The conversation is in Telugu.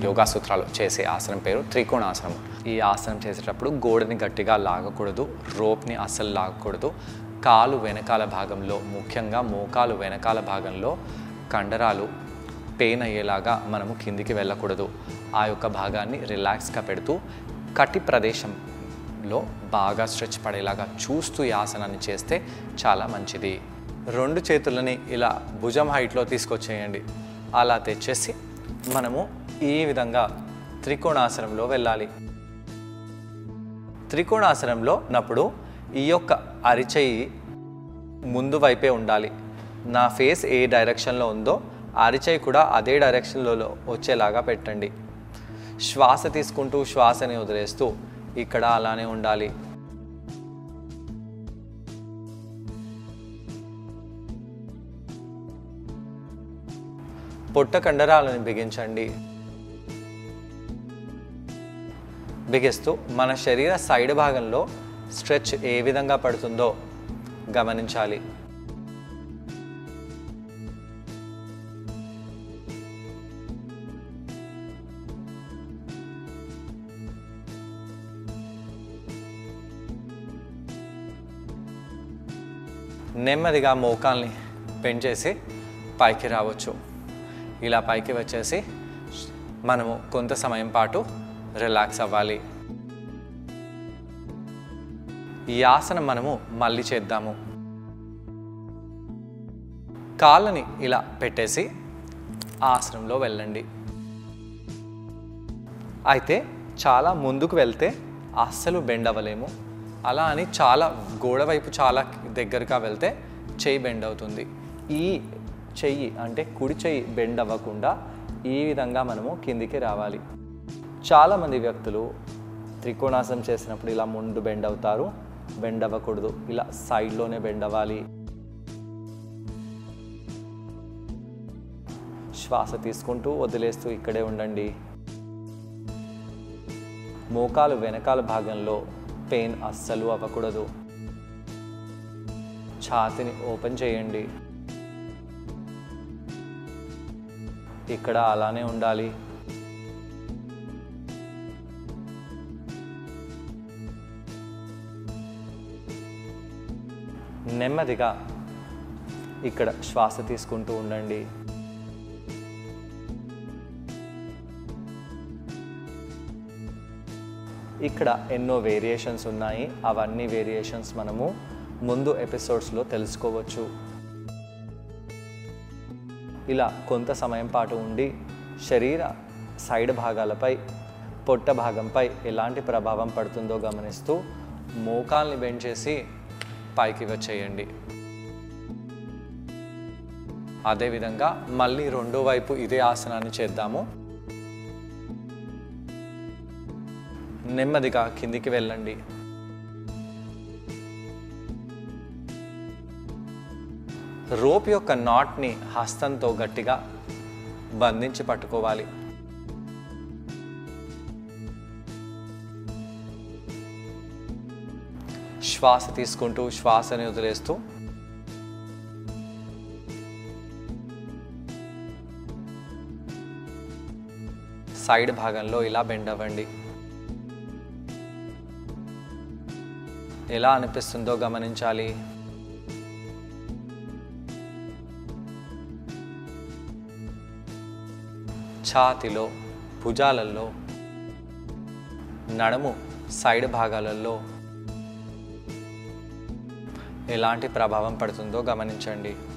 యోగా సూత్రాలు చేసే ఆసనం పేరు త్రికోణాసనం ఈ ఆసనం చేసేటప్పుడు గోడని గట్టిగా లాగకూడదు రోప్ని అస్సలు లాగకూడదు కాలు వెనకాల భాగంలో ముఖ్యంగా మోకాలు వెనకాల భాగంలో కండరాలు పెయిన్ అయ్యేలాగా మనము కిందికి వెళ్ళకూడదు ఆ యొక్క భాగాన్ని రిలాక్స్గా పెడుతూ కటి ప్రదేశంలో బాగా స్ట్రెచ్ పడేలాగా చూస్తూ ఈ ఆసనాన్ని చేస్తే చాలా మంచిది రెండు చేతులని ఇలా భుజం హైట్లో తీసుకొచ్చేయండి అలా తెచ్చేసి మనము ఈ విధంగా త్రికోణాసనంలో వెళ్ళాలి త్రికోణాసనంలో ఉన్నప్పుడు ఈ యొక్క అరిచేయి ముందు వైపే ఉండాలి నా ఫేస్ ఏ డైరెక్షన్లో ఉందో అరిచేయి కూడా అదే డైరెక్షన్లో వచ్చేలాగా పెట్టండి శ్వాస తీసుకుంటూ శ్వాసని వదిలేస్తూ ఇక్కడ అలానే ఉండాలి పొట్ట కండరాలను బిగించండి బిగిస్తూ మన శరీర సైడ్ భాగంలో స్ట్రెచ్ ఏ విధంగా పడుతుందో గమనించాలి నెమ్మదిగా మోకాల్ని పెంచేసి పైకి రావచ్చు ఇలా పైకి వచ్చేసి మనము కొంత సమయం పాటు రిలాక్స్ అవ్వాలి ఈ ఆసనం మనము మళ్ళీ చేద్దాము కాళ్ళని ఇలా పెట్టేసి ఆసనంలో వెళ్ళండి అయితే చాలా ముందుకు వెళ్తే అస్సలు బెండ్ అవ్వలేము అలా అని చాలా గోడ వైపు చాలా దగ్గరగా వెళ్తే చెయ్యి బెండ్ అవుతుంది ఈ చెయ్యి అంటే కుడి చెయ్యి బెండ్ అవ్వకుండా ఈ విధంగా మనము కిందికి రావాలి చాలామంది వ్యక్తులు త్రికోణాసనం చేసినప్పుడు ఇలా ముందు బెండ్ అవుతారు బెండ్ అవ్వకూడదు ఇలా సైడ్లోనే బెండ్ అవ్వాలి శ్వాస తీసుకుంటూ వదిలేస్తూ ఇక్కడే ఉండండి మోకాలు వెనకాల భాగంలో పెయిన్ అస్సలు అవ్వకూడదు ఛాతిని ఓపెన్ చేయండి ఇక్కడ అలానే ఉండాలి నెమ్మదిగా ఇక్కడ శ్వాస తీసుకుంటూ ఉండండి ఇక్కడ ఎన్నో వేరియేషన్స్ ఉన్నాయి అవన్నీ వేరియేషన్స్ మనము ముందు ఎపిసోడ్స్లో తెలుసుకోవచ్చు ఇలా కొంత సమయం పాటు ఉండి శరీర సైడ్ భాగాలపై పొట్ట భాగంపై ఎలాంటి ప్రభావం పడుతుందో గమనిస్తూ మోకాల్ని బెండ్ చేసి పైకి వచ్చేయండి అదేవిధంగా మళ్ళీ రెండో వైపు ఇదే ఆసనాన్ని చేద్దాము నెమ్మదిగా కిందికి వెళ్ళండి రోప్ యొక్క నాట్ని హస్తంతో గట్టిగా బంధించి పట్టుకోవాలి శ్వాస తీసుకుంటూ శ్వాసని వదిలేస్తూ సైడ్ భాగంలో ఇలా బెండ్ అవ్వండి ఎలా అనిపిస్తుందో గమనించాలి ఛాతిలో భుజాలలో నడుము సైడ్ భాగాలలో ఎలాంటి ప్రభావం పడుతుందో గమనించండి